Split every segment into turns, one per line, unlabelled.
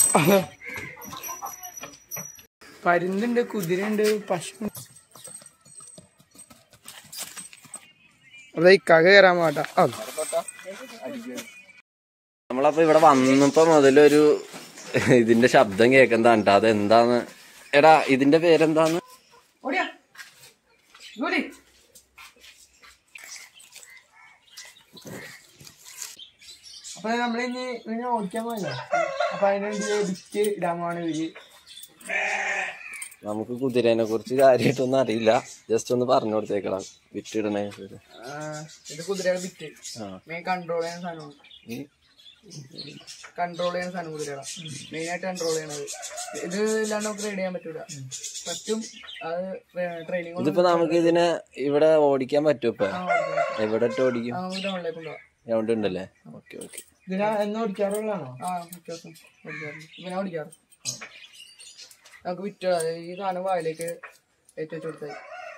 പരുന്തുണ്ട് കുതിരയുണ്ട് പശു അതെ ഇക്കാക കയറാൻ പാട്ടാ
നമ്മളപ്പോ ഇവിടെ വന്നപ്പോ മുതലൊരു ഇതിന്റെ ശബ്ദം കേൾക്കുന്നതാണ് ട്ടോ. അതെന്താന്ന് എടാ ഇതിന്റെ പേരെന്താന്ന്
അപ്പൊ നമ്മളിനി ഇങ്ങനെ ഓടിക്കാൻ പോയല്ലോ അപ്പൊ അതിനുവേണ്ടി ബിറ്റ് ഇടാൻ പോവാണ് ഇവര്
നമുക്ക് കുതിരേനെ കുറിച്ച് കാര്യമായിട്ടൊന്നും അറിയില്ല ജസ്റ്റ് ഒന്ന് പറഞ്ഞു കൊടുത്തേക്കണം വിറ്റിടണേ
ആ, ഇത് കുതിരയുടെ ബിറ്റ്
ആ
മെയിൻ കൺട്രോൾ ചെയ്യുന്ന സാധനമാണ്
ഈ-
കൺട്രോൾ ചെയ്യുന്ന സാധനം കുതിരകളാ മെയിൻ ആയിട്ട് കൺട്രോൾ ചെയ്യണത് ഇത് ഇല്ലാണ്ട് നമുക്ക് റൈഡ് ചെയ്യാൻ പറ്റൂല പറ്റും അത് ട്രെയിനിങ്
ഇതിപ്പോ നമുക്ക് ഇതിനെ ഇവിടെ ഓടിക്കാൻ പറ്റും ഇപ്പൊ എവിടെ ഇട്ട് ഓടിക്കും
ഗ്രൗണ്ടിലേക്ക് കൊണ്ടുപോകാം
ഗ്രൗണ്ട് ഉണ്ടല്ലേ ഓക്കെ ഓക്കെ
ഇതിനാ എന്ന് ഓടിക്കാറുള്ളതാണോ ആ വ്യത്യാസം ഓടിക്കാറുണ്ട് ഇവനെ ഓടിക്കാറ് നമുക്ക് വിറ്റ ഈ സാധനം വായിലേക്ക് ഏറ്റു വെച്ച് കൊടുത്താൽ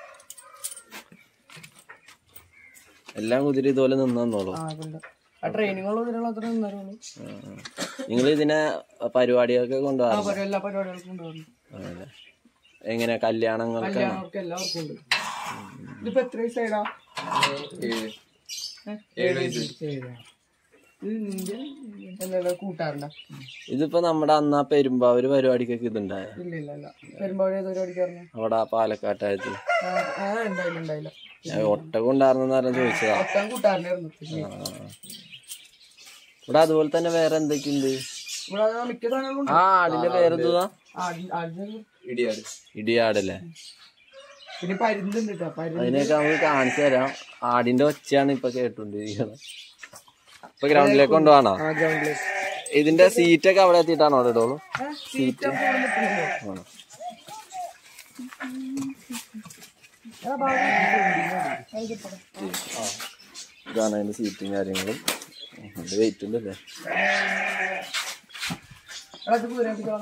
എല്ലാം കുതിര ഇതുപോലെ നിന്നോളൂ
ആ അതുണ്ട് ആ ട്രെയിനിങ്ങുള്ള കുതിരകൾ അത്ര നിന്നാരുള്ളൂ
നിങ്ങൾ ഇതിനെ പരിപാടികൾക്ക്
ആ
കൊണ്ടുപോകാറുണ്ട്
പരി എല്ലാ പരിപാടികൾക്കും കൊണ്ടുപോകുന്നു
ആണല്ലേ? എങ്ങനെ കല്യാണങ്ങൾക്ക്
കല്യാണങ്ങൾക്ക് എല്ലാവർക്കും ഉണ്ട് ഇതിപ്പോ എത്ര വയസ്സായിടാ ഏഴ് വയസ്സ് ഇത് നിന്റെ എന്താ കൂട്ടാറുണ്ടോ
ഇതിപ്പോ നമ്മുടെ അന്ന് ആ പെരുമ്പാവൂര് പരിപാടിക്കൊക്കെ ഇതുണ്ടായ
ഇല്ല ഇല്ല ഇല്ല പെരുമ്പാവഴി ഏതോ പരിപാടിക്കാറുണ്ട്
അവിടെ ആ പാലക്കാട്ടായത്തിൽ
ആ ഉണ്ടായില്ല ഉണ്ടായില്ല
ഒട്ടകം ഉണ്ടായിരുന്നെന്ന് പറഞ്ഞ ചോദിച്ചതാ
ഒട്ടാൻ കൂട്ടാറിനായിരുന്നു
ആ. ഇവിടെ അതുപോലെ തന്നെ വേറെ എന്തൊക്കെയുണ്ട്
ഇവിടെ അത് മിക്ക സാധനങ്ങളും
ആ ആടിന്റെ പേരെന്തുവാ
ഇടിയാട്
ഇടിയാടല്ലേ
പിന്നെ പരുന്തുണ്ട് കേട്ടോ പരുന്ത്
അതിനൊക്കെ നമുക്ക് കാണിച്ചു തരാം ആടിന്റെ ഒച്ചയാണ് ഇപ്പൊ കേട്ടോണ്ടിരിക്കുന്നത് ഇപ്പൊ ഗ്രൗണ്ടിലേക്ക് കൊണ്ടുപോകണോ
ആ ഗ്രൗണ്ടിലേക്ക്
ഇതിന്റെ സീറ്റൊക്കെ അവിടെ എത്തിയിട്ടാണോ അവിടെ ഇടോളൂ
സീറ്റ്
ആണോ ഇതാണ് അതിന്റെ സീറ്റും കാര്യങ്ങളും വെയിറ്റ് ഉണ്ടല്ലേ
അത് പൂരാപ്പിക്കോ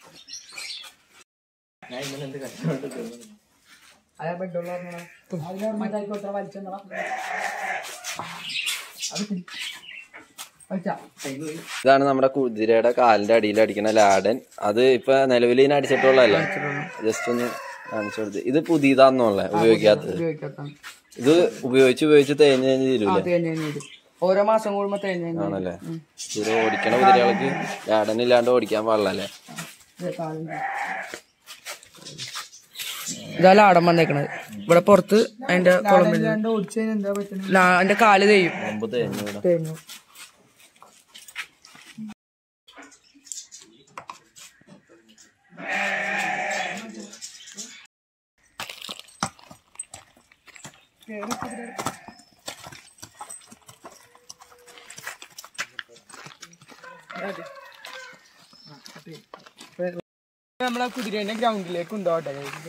അയാ ബെഡുള്ള മറ്റായിക്കോട്ടെ വലിച്ചെന്നടാ അത് പിടി. വലിച്ചാ
ഇതാണ് നമ്മുടെ കുതിരയുടെ കാലിന്റെ അടിയിൽ അടിക്കുന്ന ലാഡൻ അത് ഇപ്പൊ നിലവിൽ ഇതിനെ അടിച്ചിട്ടുള്ളതല്ല ജസ്റ്റ് ഒന്ന് കാണിച്ചു കൊടുത്ത് ഇത് പുതിയതാന്നുള്ള ഉപയോഗിക്കാത്തത്
ഉപയോഗിക്കാത്ത
ഇത് ഉപയോഗിച്ച് ഉപയോഗിച്ച് തേഞ്ഞ് തേഞ്ഞ് തീരൂലേ
തേഞ്ഞ ഓരോ മാസം കൂടുമ്പോ തേഞ്ഞ
ആണല്ലേ ഇത് ഓടിക്കണ കുതിരകൾക്ക് ലാഡൻ ഇല്ലാണ്ട് ഓടിക്കാൻ പാടില്ല അല്ലേ
ഇതാ ലാടം വന്നേക്കണത് ഇവിടെ പുറത്ത് അതിന്റെ കുളമ്പിൽ അതിന്റെ കാല് തെയ്യും
മുമ്പ് തേഞ്ഞു ഇവിടെ
തേഞ്ഞു നമ്മളെ കുതിരേനെ ഗ്രൗണ്ടിലേക്ക് കൊണ്ടുപോട്ടെ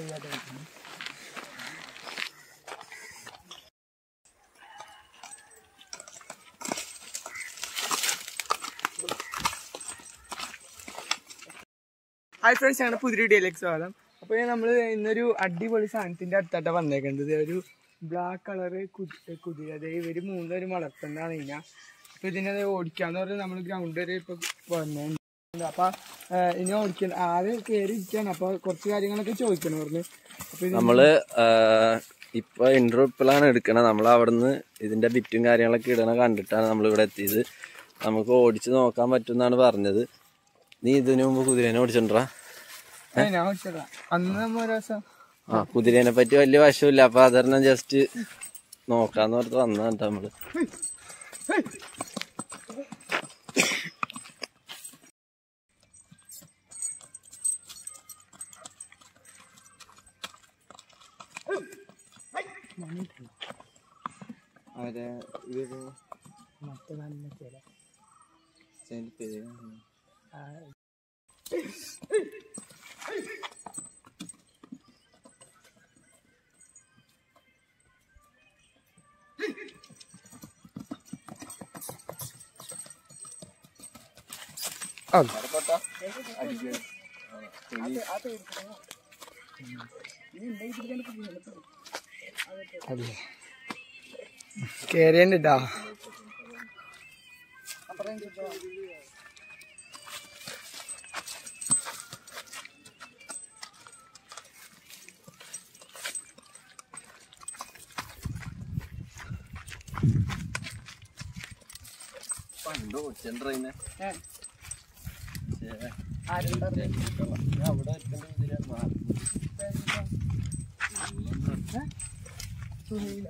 ഹായ് ഫ്രണ്ട്സ് ഞങ്ങളുടെ പുതിയ വീഡിയോയിലേക്ക് സ്വാഗതം അപ്പോൾ നമ്മൾ ഇന്നൊരു അടിപൊളി സാധനത്തിന്റെ അടുത്തായിട്ട് വന്നേക്കുന്നത് ഒരു ബ്ലാക്ക് കളറ് കുതിര അതെ ഇവര് മൂന്നുപേരും വളർത്തുന്നതാണ് കഴിഞ്ഞാൽ അപ്പോൾ ഇതിനെ ഓടിക്കാന്ന് പറഞ്ഞാൽ നമ്മൾ ഗ്രൗണ്ട് വരെ ഇപ്പോൾ വന്നിട്ടുണ്ട് അപ്പോൾ ഇനി ഓടിക്കാൻ ആദ്യം കയറി ഇരിക്കുകയാണ് അപ്പോൾ കുറച്ച് കാര്യങ്ങളൊക്കെ ചോദിക്കണം പറഞ്ഞു അപ്പോൾ ഇത്
നമ്മള് ആഹ്, ഇപ്പൊ ഇന്റർവ്യൂ ഇപ്പോഴാണ് എടുക്കണത് നമ്മൾ അവിടുന്ന് ഇതിന്റെ ബിറ്റും കാര്യങ്ങളൊക്കെ ഇടണ കണ്ടിട്ടാണ് നമ്മൾ ഇവിടെ എത്തിയത് നമുക്ക് ഓടിച്ച് നോക്കാൻ പറ്റുമെന്നാണ് പറഞ്ഞത് നീ ഇതിനു മുമ്പ് കുതിരേനെ ഓടിച്ചിട്ടുണ്ടാ
ഏ, ഞാൻ ഓടിച്ചതാ അന്ന് നമ്മൾ ഒരു ദിവസം
ആ കുതിരേനെ പറ്റി വലിയ വശമില്ല അപ്പൊ അതെല്ലാം ജസ്റ്റ് നോക്കാന്ന് പറഞ്ഞിട്ട് വന്നതാണ് നമ്മള് അതെ ഇത്
മറ്റേ നല്ല ചില
ഇതിന്റെ പേര്
കേറിയണ്ടാ
പണ്ട് ഓടിച്ച ട്രെയിന്
ഏ, ആരുണ്ടാ
അവിടെ എത്തേണ്ട കുതിര മാറി
സുനില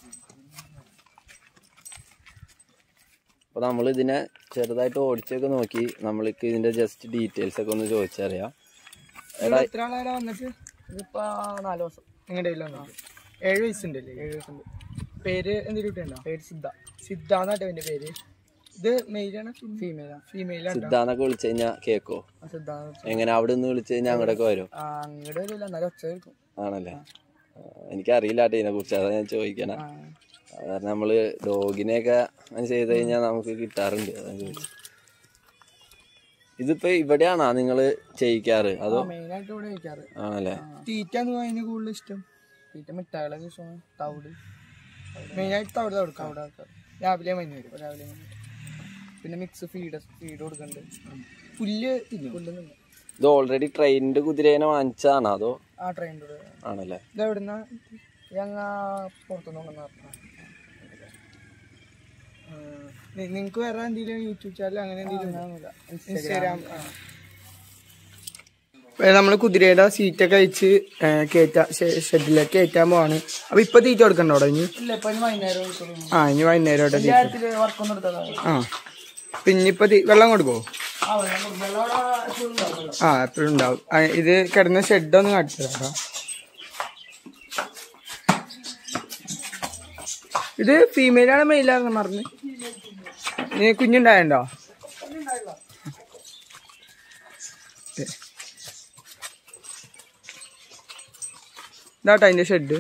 അപ്പൊ നമ്മൾ ഇതിനെ ചെറുതായിട്ട് ഓടിച്ചൊക്കെ നോക്കി നമ്മൾക്ക് ഇതിന്റെ ജസ്റ്റ് ഡീറ്റെയിൽസ് ഒക്കെ ഒന്ന് ചോദിച്ചറിയാം
ഇവിടെ എത്ര ആളാണ് വന്നിട്ട് ഇതിപ്പോ നാല് ദിവസം നിങ്ങളുടെ കയ്യിൽ വന്നിട്ട് ഏഴ് വയസ്സുണ്ടല്ലേ ഏഴ് വയസ്സുണ്ട് പേര് എന്തെങ്കിലും കിട്ടുണ്ടോ പേര് സിദ്ധ സിദ്ധ എന്നാട്ടോ എന്റെ പേര് ഇത് മെയിലാണ് ഫീമെയിലാണ് ഫീമെയിലാണ്
സിദ്ധാന്നൊക്കെ വിളിച്ചു കഴിഞ്ഞാൽ കേക്കോ
സിദ്ധ
എങ്ങനെ അവിടെ നിന്ന് വിളിച്ചു കഴിഞ്ഞാൽ അങ്ങോട്ടൊക്കെ വരും
അങ്ങോട്ട് വരില്ല എന്നാലും ഒച്ച കേൾക്കും
ആണല്ലേ ആ, എനിക്കറിയില്ല കേട്ടോ ഇതിനെ കുറിച്ച് അതാ ഞാൻ ചോദിക്കണേ
ആ.
കാരണം നമ്മള് ഡോഗിനെയൊക്കെ അങ്ങനെ ചെയ്ത് കഴിഞ്ഞാൽ നമുക്ക് കിട്ടാറുണ്ട് അതാ ചോദിച്ചത് ഇതിപ്പോ ഇവിടെയാണോ നിങ്ങള് ചെയ്യിക്കാറ് അതോ
മെയിനായിട്ട് ഇവിടെ കഴിക്കാറ്
ആണല്ലേ
തീറ്റ എന്ന് അതിന് കൂടുതൽ ഇഷ്ടം തീറ്റ മിഠായികളൊക്കെ ഇഷ്ടമാണ് തവിട് മെയിനായിട്ട് തവിട് തവിട് തവിട് ആൾക്കാർ രാവിലെ വൈകുന്നേരം രാവിലെ വൈകുന്നേരം പിന്നെ മിക്സ് ഫീഡ് ഫീഡ് കൊടുക്കുന്നുണ്ട് പുല്ല് തിന്നും പുല്ല് തിന്നും
ഇത് ഓൾറെഡി ട്രെയിനിന്റെ കുതിരേനെ വാങ്ങിച്ചതാണോ അതോ
ആ ട്രെയിനിൻ്റെ
ആണല്ലേ
ഇത് എവിടുന്ന ഞങ്ങ പുറത്തുനിന്ന് കൊണ്ടുവന്ന നിങ്ങക്ക് വേറെ എന്തെങ്കിലും യൂട്യൂബ് ചാനൽ അങ്ങനെ എന്തെങ്കിലും ഇൻസ്റ്റാഗ്രാം നമ്മള് കുതിരയുടെ സീറ്റൊക്കെ അയച്ച് കയറ്റാ ഷെഡിലേക്ക് കയറ്റാൻ പോവാണ് അപ്പൊ ഇപ്പൊ തീറ്റ കൊടുക്കണ്ടോ ഇനി ആ ഇനി വൈകുന്നേരം ആ പിന്നെ ഇപ്പൊ വെള്ളം കൊടുക്കോ ആ എപ്പോഴും ഉണ്ടാവും ആ, ഇത് കിടന്ന ഷെഡ് ഒന്ന് കാണിച്ചു തരാം ഇത് ഫീമെയിലാണ് മെയിലാണ് മറന്ന് നീ കുഞ്ഞുണ്ടായണ്ടോ ഇതാട്ടോ അതിന്റെ ഷെഡ്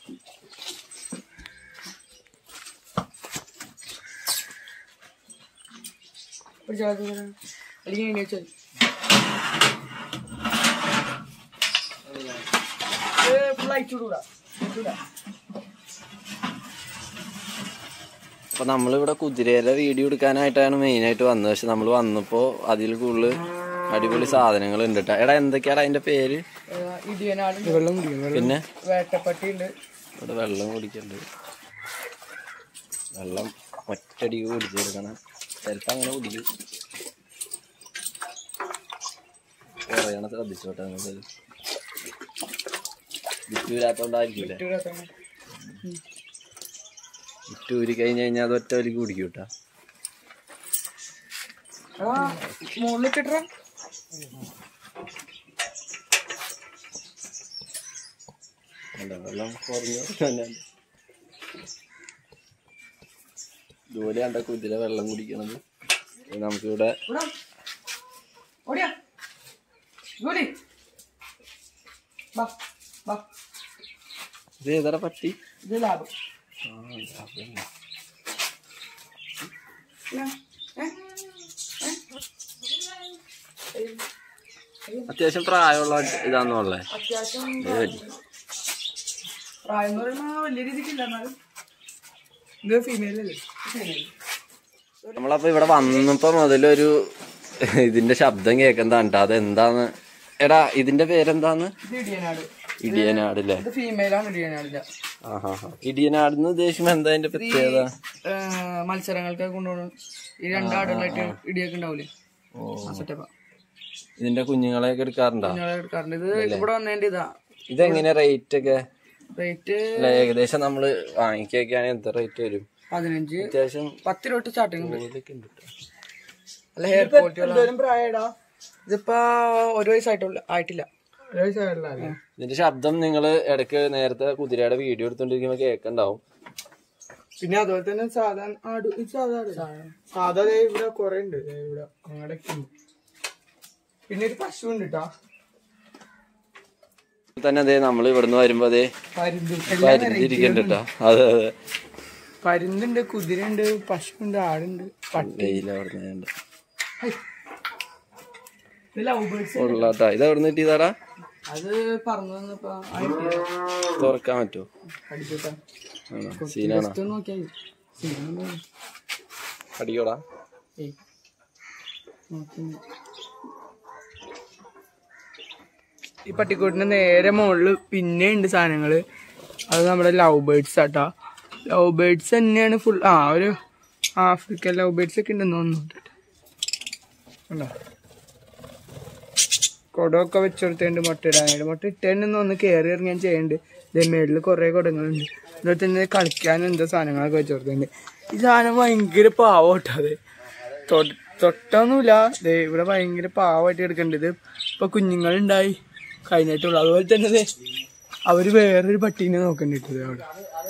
അപ്പൊ നമ്മളിവിടെ കുതിരയുടെ വീഡിയോ എടുക്കാനായിട്ടാണ് മെയിൻ ആയിട്ട് വന്നത് പക്ഷെ നമ്മൾ വന്നപ്പോ അതിൽ കൂടുതൽ അടിപൊളി സാധനങ്ങൾ ഉണ്ട് കേട്ടോ എടാ എന്തൊക്കെയാടാ അതിന്റെ പേര്
ഇടിയനാടുണ്ട് വെള്ളം കുടിക്കും
പിന്നെ
വേട്ടപ്പട്ടി ഉണ്ട്
ഇവിടെ വെള്ളം കുടിക്കണ്ട് വെള്ളം ഒറ്റടിക്ക് കുടിച്ചെടുക്കണം ചിലപ്പോ അങ്ങനെ കുടിക്കും കുറയണ ശ്രദ്ധിച്ചോട്ടെ നമുക്ക് വിറ്റൂരാത്തോണ്ടായിരിക്കില്ലേ വിറ്റൂരി കഴിഞ്ഞ് കഴിഞ്ഞാൽ അത് ഒറ്റ വലിക്ക് കുടിക്കും കേട്ടാ
മുകളിലിട്ടിട്ടാ
അല്ല വെള്ളം കുറഞ്ഞു തന്നെ ദൂരെ കണ്ട കുതിര വെള്ളം കുടിക്കണത് ഇത് നമുക്കിവിടെ
ഓടിയാ ജോലി ബാ ബാ
ഇത് ഏതാ പറ്റി
ഇത് ലാഭം
ആ, അതന്നെ. അത്യാവശ്യം പ്രായമുള്ള ഇതാന്നുള്ളേ
അത്യാവശ്യം
ഇത് പറ്റി
പ്രായം എന്ന് പറയുമ്പോൾ വലിയ രീതിക്കില്ല എന്നാലും ഇത് ഫീമെയിൽ അല്ലേ ഫീമെയിൽ
നമ്മളപ്പോ ഇവിടെ വന്നപ്പോ മുതലൊരു ഇതിന്റെ ശബ്ദം കേൾക്കുന്നതാണ് ട്ടോ അതെന്താന്ന് എടാ ഇതിന്റെ പേരെന്താന്ന്
ഇത് ഇടിയനാട്
ഇടിയനാടല്ലേ
ഇത് ഫീമെയിലാണ് ഇടിയനാടില്ല
ആഹാ ഇടിയനാടെന്ന് ഉദ്ദേശിക്കുമ്പോ എന്താ അതിന്റെ പ്രത്യേകത
മത്സരങ്ങൾക്ക് കൊണ്ടുപോകണം ഈ രണ്ടാടുകളായിട്ട് ഇടിയൊക്കെ ഉണ്ടാവില്ലേ
ഓ
ആ സെറ്റപ്പാ
ഇതിന്റെ കുഞ്ഞുങ്ങളെയൊക്കെ എടുക്കാറുണ്ടോ
ഞങ്ങളെ എടുക്കാറുണ്ട് ഇത് ഇവിടെ വന്നതിന്റെ ഇതാ
ഇതെങ്ങനെ റേറ്റ് ഒക്കെ
റേറ്റ്
അല്ല ഏകദേശം നമ്മള് വാങ്ങിക്കുകയാണെങ്കിൽ എന്ത് റേറ്റ് വരും
പതിനഞ്ച്
അത്യാവശ്യം
പത്ത് രൂപ തൊട്ട് സ്റ്റാർട്ടിംഗ് ഉണ്ട്
ഇതൊക്കെ ഉണ്ട് ട്ടോ.
അല്ല ഹെയർ ക്വാളിറ്റി ഇതിപ്പോ ഒരു വയസ്സായിട്ടുള്ള ആയിട്ടില്ല ഒരു വയസ്സായിട്ടില്ല
ഇതിന്റെ ശബ്ദം നിങ്ങൾ ഇടയ്ക്ക് നേരത്തെ കുതിരയുടെ വീഡിയോ എടുത്തോണ്ടിരിക്കുമ്പോ കേൾക്കണ്ടാവും
പിന്നെ അതുപോലെ തന്നെ സാധാരണ ആട് ഇത് സാധാരണ സാധാ ദേ ഇവിടെ കൊറേ ഉണ്ട് ദേ ഇവിടെ ഞങ്ങളുടെ ഉണ്ട് പിന്നെ ഒരു പശു ഉണ്ട് കേട്ടോ
തന്നെ അതെ നമ്മൾ ഇവിടുന്ന് വരുമ്പോ അതെ
പരുന്തും
പരിന്തിരിക്കണ്ട കേട്ടോ അതെ അതെ
പരുന്തുണ്ട് കുതിരയുണ്ട് പശുണ്ട് ആടുണ്ട് പട്ടി
വെയില അവിടുന്ന്
ഹൈ. ഇത് ലവ് ബേർഡ്സ്
ഉള്ളാട്ടാ ഇത് എവിടെ കിട്ടിയതാടാ
അത് പറഞ്ഞു വന്നപ്പോ
തുറക്കാൻ പറ്റുമോ
അടിച്ചോട്ടാ
ആണോ സീനാണോ
ജസ്റ്റ് ഒന്ന് നോക്കിയാൽ മതി. സീനൊന്നും ഇല്ല.
അടിക്കോടാ
ഏയ്. നോക്കി. ഈ പട്ടിക്കൂട്ടിന്റെ നേരെ മുകളിൽ പിന്നെ ഉണ്ട് സാധനങ്ങള് അത് നമ്മുടെ ലവ് ബേർഡ്സ് ആട്ടാ ലവ് ബേർഡ്സ് തന്നെയാണ് ഫുൾ ആ ഒരു ആഫ്രിക്കൻ ലവ് ബേർഡ്സ് ഒക്കെ ഉണ്ടെന്ന് തോന്നുന്നു ഉണ്ടോ കുടമൊക്കെ വെച്ചുകൊടുത്തുണ്ട് മുട്ട ഇടാനായിട്ട് മുട്ട ഇട്ടേണ്ടെന്ന് ഒന്ന് കയറി ഇറങ്ങാൻ ചെയ്യുന്നുണ്ട് ഇതേ മേളിൽ കുറേ കുടങ്ങളുണ്ട് അതുപോലെ തന്നെ കളിക്കാനും എന്തോ സാധനങ്ങളൊക്കെ വെച്ച് കൊടുക്കുന്നുണ്ട് ഈ സാധനം ഭയങ്കര പാവട്ടോ അത് തൊ- തൊട്ടൊന്നുമില്ല ദേ ഇവിടെ ഭയങ്കര പാവമായിട്ട് എടുക്കേണ്ടത് ഇത് ഇപ്പൊ കുഞ്ഞുങ്ങളുണ്ടായി കഴിഞ്ഞിട്ടുള്ളൂ അതുപോലെ തന്നെ ദേ അവര് വേറൊരു പട്ടീനെ നോക്കണ്ടിട്ടത് അവിടെ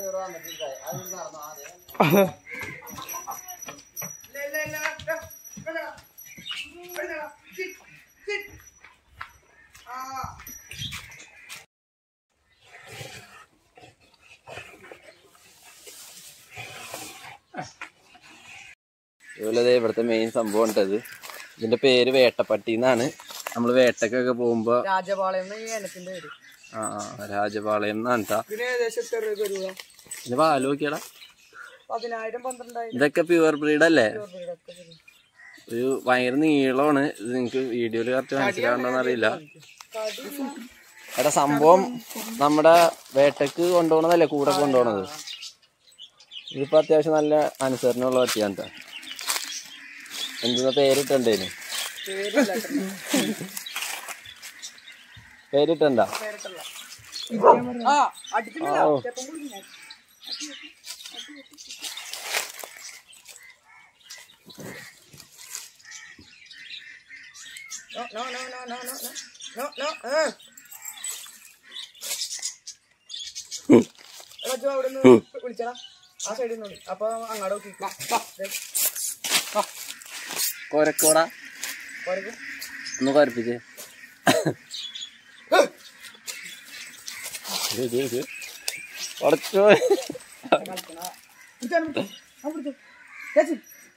അതുപോലെ ദേ ഇവിടുത്തെ മെയിൻ സംഭവം ഉണ്ടത് ഇതിന്റെ പേര് വേട്ടപ്പട്ടി എന്നാണ് നമ്മൾ വേട്ടക്കൊക്കെ പോകുമ്പോ
രാജപാളയം ഈ ഇനത്തിന്റെ പേര്
ആ ആ, രാജപാളയം എന്നാണ് ട്ടാ.
ഇതിന് ഏകദേശം എത്ര രൂപ വരിക
ഇത് പാല് നോക്കിയടാ
പതിനായിരം പന്ത്രണ്ടായിരം
ഇതൊക്കെ പ്യുവർ ബ്രീഡ് അല്ലേ
രൂപയൊക്കെ വരും.
ഒരു ഭയങ്കര നീളമാണ് ഇത് നിങ്ങക്ക് വീഡിയോയിൽ കറക്റ്റ് മനസ്സിലാകണ്ടോന്ന് അറിയില്ല എടാ സംഭവം നമ്മുടെ വേട്ടക്ക് കൊണ്ടുപോകണതല്ലേ കൂടെ കൊണ്ടുപോകണത് ഇതിപ്പോ അത്യാവശ്യം നല്ല അനുസരണമുള്ള പട്ടിയാണ് ട്ടാ. എന്തെന്നാ പേരിട്ടുണ്ടേന്
പേരില്ല കേട്ടോ.
പേരിട്ടുണ്ടാ
പേരിട്ടല്ല. ആ അടിച്ചിട്ടില്ല
ആ.
ചെപ്പം കുടുങ്ങി. No, no, no, no, no, no, no. No, no, eh. എടാ, ജോ അവിടെ നിന്ന് വിളിച്ചടാ ആ സൈഡിൽ നിന്ന് വിളി. അപ്പൊ അങ്ങോട്ട് നോക്കി വാ, വാ, ദേ. വാ,
കൊരക്കോടാ
പോരക്ക്.
ഒന്ന് കൊരപ്പിച്ചേ കുറച്ചോ
ഇതാണ് വിളിച്ചോ. ആ, വിളിച്ചോ. ചേച്ചി.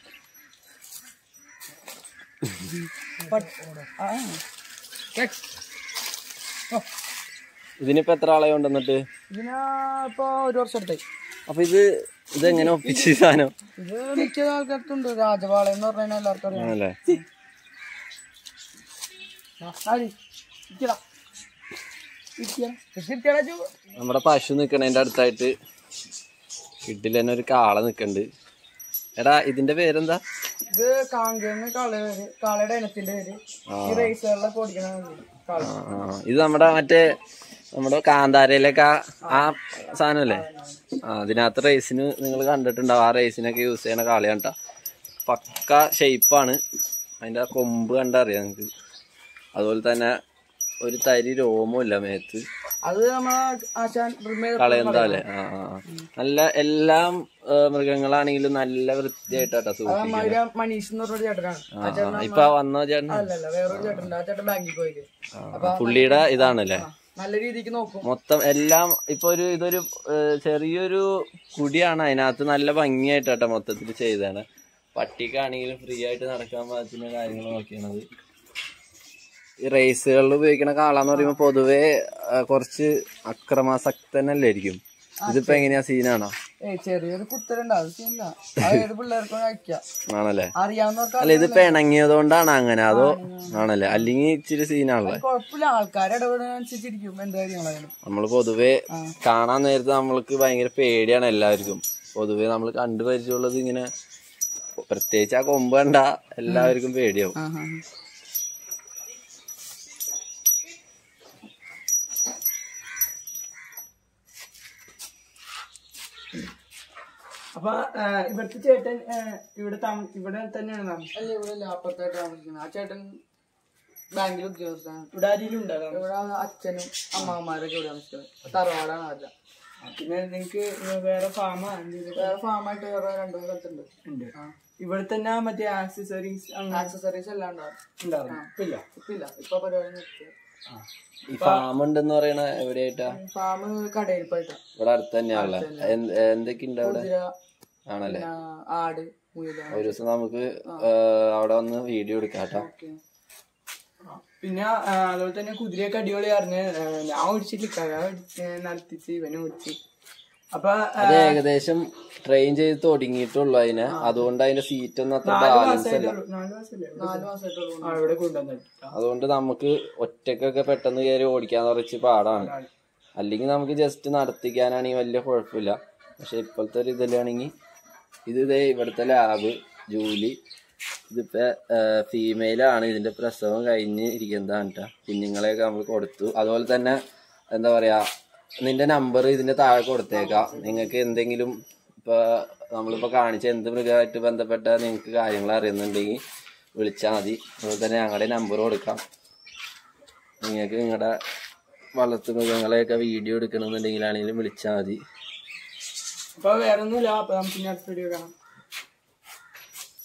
പട്ട്. ആ. ചേച്ചി. ഓ,
ഇതിനിപ്പോ എത്ര ആളെ ഉണ്ടെന്നിട്ട്
ഇതിനാ ഇപ്പൊ ഒരു വർഷം എടുത്തായി
അപ്പൊ ഇത് ഇതെങ്ങനെ ഒപ്പിച്ച് ഈ സാധനം
ഇത് മിക്ക ആൾക്കാർക്കുണ്ട് രാജപാളയം എന്ന് പറഞ്ഞാൽ എല്ലാവർക്കും അറിയാം
ആണല്ലേ
ആ, ആടി. ഇരിക്കടാ. ഇരിക്കടാ. ചേച്ചി ഇരിക്കടാ ജോ.
നമ്മുടെ പശു നിക്കണേന്റെ അടുത്തായിട്ട് കിട്ടിൽ തന്നെ ഒരു കാള നിക്കണ്ട് എടാ ഇതിന്റെ പേരെന്താ
ഇത് കാങ്കേന്ന് കാള പേര് കാളയുടെ ഇനത്തിന്റെ പേര് ഈ റേസുകളിലൊക്കെ ഓടിക്കണ കാള
ആ, ആ. ഇത് നമ്മുടെ മറ്റേ നമ്മുടെ കാന്താരയിലൊക്കെ ആ- ആ സാധനമല്ലേ ആ അതിനകത്ത് റേസിന് നിങ്ങൾ കണ്ടിട്ടുണ്ടാവും ആ റേസിനൊക്കെ യൂസ് ചെയ്യണ കാളയാണ് ട്ടാ. പക്ക ഷേപ്പാണ് അതിന്റെ ആ കൊമ്പ് കണ്ടറിയാം നിങ്ങക്ക് അതുപോലെ തന്നെ ഒരു തരി രോമമില്ല മേത്ത്
അത് നമ്മളെ ആശാൻ റിമേ-
കളയന്താല്ലേ ആ ആ ആ. നല്ല എല്ലാം ഏ, മൃഗങ്ങളാണെങ്കിലും നല്ല വൃത്തിയായിട്ടാ സൂക്ഷിക്കുന്നത്
അമ്മാതിരി മനീഷ് എന്ന് പറഞ്ഞ ചേട്ടനാണ്
ആ, ആ. ഇപ്പൊ വന്ന ചേട്ടൻ
അല്ലല്ല വേറൊരു ചേട്ടനുണ്ട് ആ ചേട്ടൻ ബാങ്കിൽ പോയില്ലേ
ആ, പുള്ളിയുടെ ഇതാണല്ലേ
നല്ല രീതിക്ക് നോക്കും
മൊത്തം എല്ലാം ഇപ്പൊ ഒരു ഇതൊരു ഏ, ചെറിയൊരു കുടിയാണ് അതിനകത്ത് നല്ല ഭംഗിയായിട്ടാട്ടോ മൊത്തത്തിൽ ചെയ്താണ് പട്ടിക്കാണെങ്കിലും ഫ്രീ ആയിട്ട് നടക്കാൻ പാകത്തിന് കാര്യങ്ങൾ നോക്കിയാണത് ഈ റേസുകളിൽ ഉപയോഗിക്കുന്ന കാളാന്ന് പറയുമ്പോ പൊതുവെ ആ, കുറച്ച് അക്രമാസക്തനല്ലേ ആയിരിക്കും ഇതിപ്പോ എങ്ങനെയാ സീനാണോ
ഏയ് ചെറിയൊരു കുത്തലുണ്ട് അത് സീനില്ല അത് ഏത് പിള്ളേർക്കും കഴിക്കാം
ആണല്ലേ
അറിയാവുന്നവർക്ക്
അല്ല ഇത് പിണങ്ങിയത് കൊണ്ടാണ് അങ്ങനെ അതോ ആണല്ലേ അല്ലെങ്കിൽ ഇച്ചിരി സീനാണല്ലേ
കുഴപ്പമില്ല ആൾക്കാർ ഇടപെടുന്നതനുസരിച്ചിരിക്കും എന്ത് കാര്യങ്ങളായാലും
നമ്മൾ പൊതുവെ കാണാൻ നേരത്ത് നമ്മൾക്ക് ഭയങ്കര പേടിയാണ് എല്ലാവർക്കും പൊതുവെ നമ്മൾ കണ്ടു പരിചയമുള്ളത് ഇങ്ങനെ പ്രത്യേകിച്ച് ആ കൊമ്പ് കണ്ട എല്ലാവർക്കും പേടിയാവും
ആ, ആ, ആ. അപ്പൊ ആ, ഇവിടുത്തെ ചേട്ടൻ ആ, ഇവിടെ താമ ഇവിടെ തന്നെയാണ് താമസം അല്ല ഇവിടെ അല്ല അപ്പുറത്തായിട്ട് താമസിക്കുന്നത് ആ ചേട്ടൻ ബാങ്കിൽ ഉദ്യോഗസ്ഥനാണ് ഇവിടെ ആരെങ്കിലും ഉണ്ടാകാം ഇവിടെ അച്ഛനും അമ്മാവന്മാരൊക്കെ ഇവിടെ താമസിക്കുന്നത് തറവാടാണ് അല്ല പിന്നെ നിങ്ങക്ക് വേറെ ഫാം വേറെ ഫാമായിട്ട് വേറെ രണ്ടു മൂന്ന് സ്ഥലത്തുണ്ട് ഉണ്ട് ഇവിടെ തന്നെ മറ്റേ ആക്സസറീസ് ആക്സസറീസ് എല്ലാം ഉണ്ടാവും ഇല്ല ഇപ്പില്ല ഇപ്പൊ പരിപാടി നിർത്തി
ഈ ഫാം ഉണ്ടെന്ന് പറയണ എവിടെയായിട്ടാ
ഫാം കടയിൽ പോയിട്ടാ
ഇവിടെ അടുത്ത് തന്നെയാണല്ലേ എന്ത്- എന്തൊക്കെ ഉണ്ട് അവിടെ
കുതിര
ആണല്ലേ
പിന്നെ ആട് മുയല
ഒരു ദിവസം നമുക്ക് ഏ, അവിടെ വന്ന് വീഡിയോ എടുക്കാം കേട്ടോ
പിന്നെ ആ, അതുപോലെ തന്നെ കുതിരയൊക്കെ അടിപൊളിയായിരുന്നു ആ, ഞാൻ ഓടിച്ചിട്ടില്ല കഥ നടത്തിച്ച് ഇവനെ ഓടിച്ച് അപ്പൊ ആ,
അത് ഏകദേശം ട്രെയിൻ ചെയ്ത് തുടങ്ങിയിട്ടുള്ളൂ അതിനെ അതുകൊണ്ട് അതിന്റെ സീറ്റ് ഒന്നും അത്ര
നാല്
ബാലൻസ് അല്ല
മാസമായിട്ടുള്ളൂ. നാല് മാസമല്ലേ നാല് മാസമായിട്ടുള്ളൂ ആ, ഇവിടെ കൊണ്ടുവന്നിട്ട്
അതുകൊണ്ട് നമുക്ക് ഒറ്റക്കൊക്കെ പെട്ടെന്ന് കയറി ഓടിക്കാൻ കുറച്ച് പാടാണ് അല്ലെങ്കിൽ നമുക്ക് ജസ്റ്റ് നടത്തിക്കാനാണെങ്കിൽ വലിയ കുഴപ്പമില്ല പക്ഷെ ഇപ്പോഴത്തെ ഒരു ഇതിലാണെങ്കിൽ ഇത് ഇതേ ഇവിടുത്തെ ലാബ് ജൂലി ഇതിപ്പോ ഫീമെയിലാണ് ഇതിന്റെ പ്രസവം കഴിഞ്ഞ് ഇരിക്കുന്നതാണ് കേട്ടോ കുഞ്ഞുങ്ങളെയൊക്കെ നമ്മൾ കൊടുത്തു അതുപോലെ തന്നെ എന്താ പറയാ നിന്റെ നമ്പർ ഇതിന്റെ താഴെ കൊടുത്തേക്കാം നിങ്ങൾക്ക് എന്തെങ്കിലും ഇപ്പൊ നമ്മളിപ്പോ കാണിച്ച എന്ത് മൃഗമായിട്ട് ബന്ധപ്പെട്ട നിങ്ങൾക്ക് കാര്യങ്ങൾ അറിയുന്നുണ്ടെങ്കിൽ വിളിച്ചാൽ മതി അതുപോലെ തന്നെ ഞങ്ങളുടെ നമ്പർ കൊടുക്കാം നിങ്ങൾക്ക് നിങ്ങളുടെ വളർത്തു മൃഗങ്ങളെയൊക്കെ വീഡിയോ എടുക്കണമെന്നുണ്ടെങ്കിലാണെങ്കിലും വിളിച്ചാൽ മതി
അപ്പൊ വേറെ ഒന്നുമില്ല അപ്പൊ നമുക്ക് ഇനി അടുത്ത വീഡിയോ കാണാം